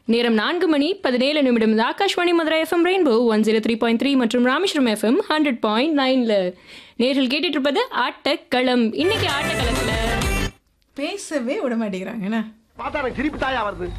நேரம் நான்கு மணி பதினேழு நிமிடம் இது Akashvani Madurai FM rainbow one zero three point three மற்றும் ராமேஸ்வரம் எஃப்எம் ஹண்ட்ரட் பாயிண்ட் நைன்ல நேர்கள் கேட்டுட்டு இருப்பது ஆட்டக்களம் இன்னைக்கு ஆட்டக்களத்துல பேசவே விட மாட்டேங்கிறாங்க என்ன பார்த்தா எனக்கு சிரிப்பு தாயா வருது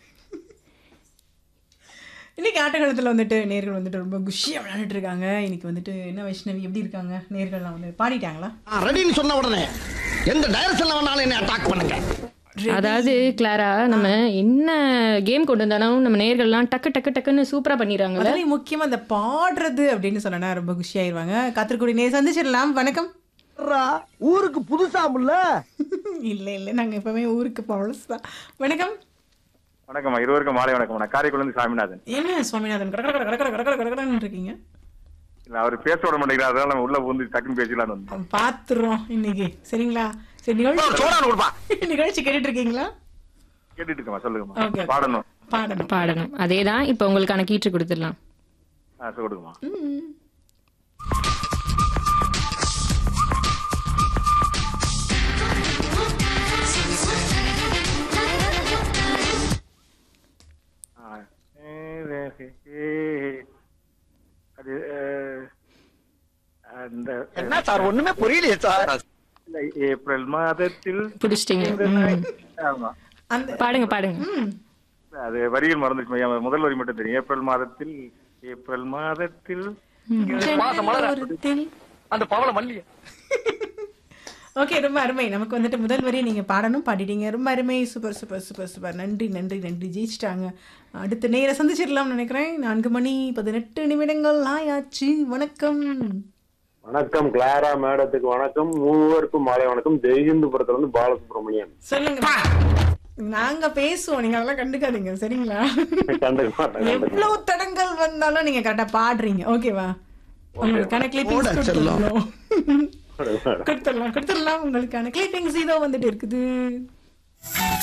இன்னைக்கு ஆட்டக்காலத்தில் வந்துட்டு நேர்கள் வந்துட்டு ரொம்ப குஷியாக விளையாண்டுட்டு இருக்காங்க இன்னைக்கு வந்துட்டு என்ன வைஷ்ணவி எப்படி இருக்காங்க நேர்கள்லாம் வந்து பாடிட்டாங்களா ரெடின்னு சொன்ன உடனே எந்த டைரக்ஷன்ல வேணாலும் என்ன அட்டாக் பண்ணுங்க அதாவது கிளாரா நம்ம என்ன கேம் கொண்டு வந்தாலும் நம்ம நேர்கள்லாம் டக்கு டக்கு டக்குன்னு சூப்பரா பண்ணிடுறாங்கல்ல அதுலேயும் முக்கியமாக அந்த பாடுறது அப்படின்னு சொன்னா ரொம்ப குஷியாயிருவாங்க காத்திருக்கூடிய நே சந்திச்சிடலாம் வணக்கம் ஊருக்கு புதுசா முல்ல இல்லை இல்லை நாங்கள் எப்பவுமே ஊருக்கு பழசு தான் வணக்கம் வணக்கம்மா இருவருக்கும் மாலை வணக்கம் நான் காரைக்குடிலிருந்து சாமிநாதன் என்ன சுவாமிநாதன் கட கட கட கட கட கட கட கடன்னு இருக்கீங்க இல்ல அவர் பேச விட மாட்டேங்கிறார் அதனால நம்ம உள்ள புகுந்து டக்குன்னு பேசலாம்னு வந்தோம் பார்த்துறோம் இன்னைக்கு சரிங்களா சரி நிகழ்ச்சி சோடான் கொடுப்பா நிகழ்ச்சி கேட்டுட்டு இருக்கீங்களா கேட்டுட்டு இருக்கமா Okay. சொல்லுங்கம்மா பாடணும் பாடணும் பாடணும் அதே தான் இப்போ உங்களுக்கான கீற்று கொடுத்துடலாம் ஆ சொல்லுங்கம்மா ம். ஆ. அது அஹ், அந்த என்ன சார் ஒண்ணுமே புரியலையே சார் இல்ல, ஏப்ரல் மாதத்தில் பிடிச்சிட்டிங்க ஆமா அந்த பாடுங்க பாடுங்க ம். அது வரிகள் மறந்துச்சு முதல் வரி மட்டும் தெரியும் ஏப்ரல் மாதத்தில் ஏப்ரல் மாதத்தில் ஜனவரத்தில். அந்த பவள மல்லிய ஓகே ரொம்ப அருமை நமக்கு வந்துட்டு முதல் வரி நீங்க பாடணும் பாடிட்டீங்க ரொம்ப அருமை சூப்பர் சூப்பர் சூப்பர் சூப்பர் நன்றி நன்றி நன்றி ஜெயிச்சிட்டாங்க அடுத்த நேர சந்திச்சிடலாம்னு நினைக்கிறேன் நான்கு மணி பதினெட்டு நிமிடங்கள் ஆயாச்சு வணக்கம் வணக்கம் கிளாரா மேடத்துக்கு வணக்கம் மூவருக்கும் மாலை வணக்கம் ஜெய்ஹிந்துபுரத்துல இருந்து பாலசுப்ரமணியன் சொல்லுங்க நாங்க பேசுவோம் நீங்க அதெல்லாம் கண்டுக்காதீங்க சரிங்களா கண்டுக்க மாட்டேன் கண்டுக்க எவ்வளவு தடங்கள் வந்தாலும் நீங்க கரெக்டா பாடுறீங்க ஓகேவா உங்களுக்கான கிளிப்பிங்ஸ் கொடுத்துடலாம் மாட்டேன். கொடுத்துடலாம் கொடுத்துடலாம் உங்களுக்கான கிளிப்பிங்ஸ் இதோ வந்துட்டு இருக்குது